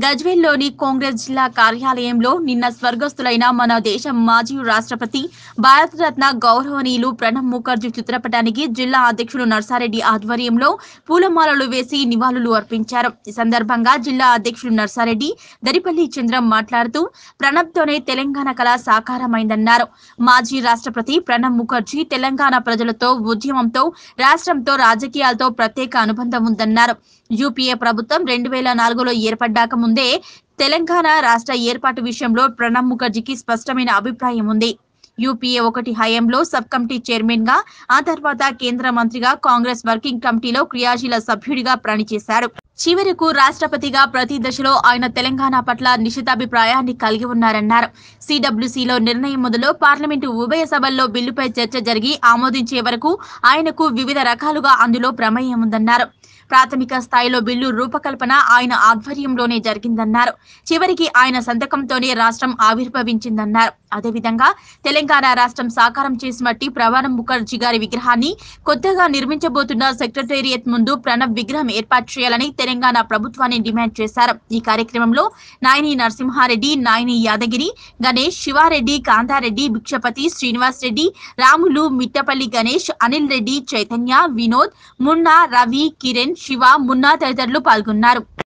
గజ్వేల్లోని కాంగ్రెస్ జిల్లా కార్యాలయంలో నిన్న స్వర్గస్థులైన మన దేశ మాజీ రాష్ట్రపతి భారతరత్న గౌరవనీయులు ప్రణబ్ ముఖర్జీ చిత్రపటానికి జిల్లా అధ్యక్షులు నర్సారెడ్డి ఆధ్వర్యంలో పూలమాలలు వేసి నివాళులు అర్పించారు ఈ సందర్భంగా జిల్లా అధ్యక్షులు నర్సారెడ్డి దరిపల్లి చంద్రం మాట్లాడుతూ ప్రణబ్తోనే తెలంగాణ కళ సాకారమైందన్నారు మాజీ రాష్ట్రపతి ప్రణబ్ ముఖర్జీ తెలంగాణ ప్రజలతో ఉద్యమంతో రాష్ట్రంతో రాజకీయాలతో ప్రత్యేక అనుబంధం ఉందన్నారు యూపీఏ ప్రభుత్వం రెండు వేల నాలుగులో ఏర్పడ్డాక ముందే తెలంగాణ రాష్ట్ర ఏర్పాటు విషయంలో ప్రణబ్ ముఖర్జీకి స్పష్టమైన అభిప్రాయం ఉంది యూపీఏ ఒకటి హయాంలో సబ్ కమిటీ చైర్మన్ గా ఆ తర్వాత కేంద్ర మంత్రిగా కాంగ్రెస్ వర్కింగ్ కమిటీలో క్రియాశీల సభ్యుడిగా పనిచేశారు చివరకు రాష్ట్రపతిగా ప్రతి దశలో ఆయన తెలంగాణ పట్ల నిశితాభిప్రాయాన్ని కలిగి ఉన్నారన్నారు సిడబ్ల్యూసీలో నిర్ణయం మొదలు పార్లమెంటు ఉభయ సభల్లో బిల్లుపై చర్చ జరిగి ఆమోదించే వరకు ఆయనకు వివిధ రకాలుగా అందులో ప్రమేయం ఉందన్నారు ప్రాథమిక స్థాయిలో బిల్లు రూపకల్పన ఆయన ఆధ్వర్యంలోనే జరిగిందన్నారు చివరికి ఆయన సంతకంతోనే రాష్ట్రం ఆవిర్భవించిందన్నారు అదేవిధంగా తెలంగాణ రాష్ట్రం సాకారం చేసినట్టి ప్రవణం ముఖర్జీ గారి విగ్రహాన్ని కొత్తగా నిర్మించబోతున్న సెక్రటేరియట్ ముందు ప్రణబ్ విగ్రహం ఏర్పాటు చేయాలని తెలంగాణ ప్రభుత్వాన్ని డిమాండ్ చేశారు ఈ కార్యక్రమంలో నాయని నరసింహారెడ్డి నాయని యాదగిరి గణేష్ శివారెడ్డి కాంతారెడ్డి భిక్షపతి శ్రీనివాస్ రెడ్డి రాములు మిట్టపల్లి గణేష్ అనిల్ రెడ్డి చైతన్య వినోద్ మున్నా రవి కిరణ్ శివ మున్నా తదితరులు పాల్గొన్నారు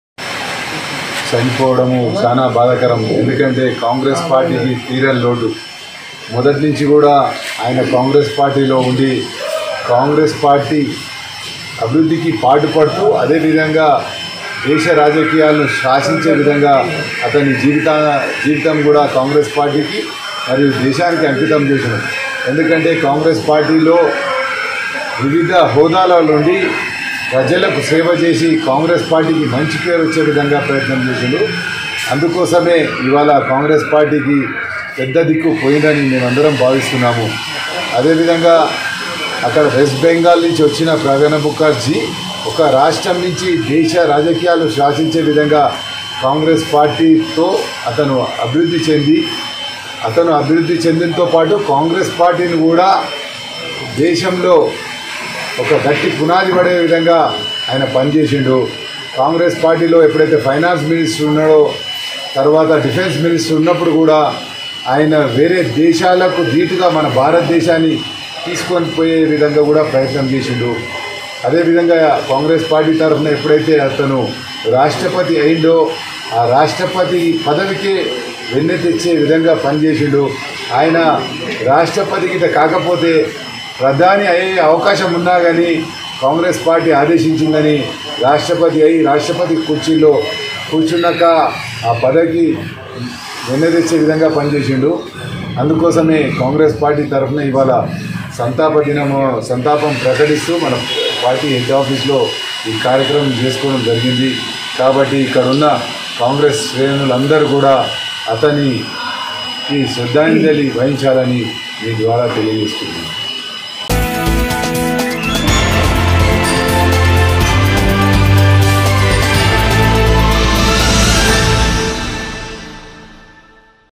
చనిపోవడము చాలా బాధాకరం ఎందుకంటే కాంగ్రెస్ పార్టీకి తీరని లోటు మొదటి నుంచి కూడా ఆయన కాంగ్రెస్ పార్టీలో ఉండి కాంగ్రెస్ పార్టీ అభివృద్ధికి పాటుపడుతూ అదేవిధంగా దేశ రాజకీయాలను శాసించే విధంగా అతని జీవిత జీవితం కూడా కాంగ్రెస్ పార్టీకి మరియు దేశానికి అంకితం చేసిన ఎందుకంటే కాంగ్రెస్ పార్టీలో వివిధ హోదాల నుండి ప్రజలకు సేవ చేసి కాంగ్రెస్ పార్టీకి మంచి పేరు వచ్చే విధంగా ప్రయత్నం చేసిండు అందుకోసమే ఇవాళ కాంగ్రెస్ పార్టీకి పెద్ద దిక్కు పోయిందని మేమందరం భావిస్తున్నాము అదేవిధంగా అక్కడ వెస్ట్ బెంగాల్ నుంచి వచ్చిన ప్రవీణ ముఖర్జీ ఒక రాష్ట్రం నుంచి దేశ రాజకీయాలు శాసించే విధంగా కాంగ్రెస్ పార్టీతో అతను అభివృద్ధి చెంది అతను అభివృద్ధి చెందినతో పాటు కాంగ్రెస్ పార్టీని కూడా దేశంలో ఒక గట్టి పునాది పడే విధంగా ఆయన పనిచేసిండు కాంగ్రెస్ పార్టీలో ఎప్పుడైతే ఫైనాన్స్ మినిస్టర్ ఉన్నాడో తర్వాత డిఫెన్స్ మినిస్టర్ ఉన్నప్పుడు కూడా ఆయన వేరే దేశాలకు ధీటుగా మన భారతదేశాన్ని తీసుకొని పోయే విధంగా కూడా ప్రయత్నం చేసిండు అదేవిధంగా కాంగ్రెస్ పార్టీ తరఫున ఎప్పుడైతే అతను రాష్ట్రపతి అయిండో ఆ రాష్ట్రపతి పదవికి వెన్నె తెచ్చే విధంగా పనిచేసిండు ఆయన రాష్ట్రపతి గిట్ట కాకపోతే ప్రధాని అయ్యే అవకాశం ఉన్నా కానీ కాంగ్రెస్ పార్టీ ఆదేశించిందని రాష్ట్రపతి అయి రాష్ట్రపతి కుర్చీలో కూర్చున్నాక ఆ పదవికి వెన్నె తెచ్చే విధంగా పనిచేసిండు అందుకోసమే కాంగ్రెస్ పార్టీ తరఫున ఇవాళ సంతాప దినము సంతాపం ప్రకటిస్తూ మన పార్టీ హెడ్ ఆఫీస్లో ఈ కార్యక్రమం చేసుకోవడం జరిగింది కాబట్టి ఇక్కడ ఉన్న కాంగ్రెస్ శ్రేణులందరూ కూడా అతని ఈ శ్రద్ధాంజలి వహించాలని మీ ద్వారా తెలియజేస్తున్నాను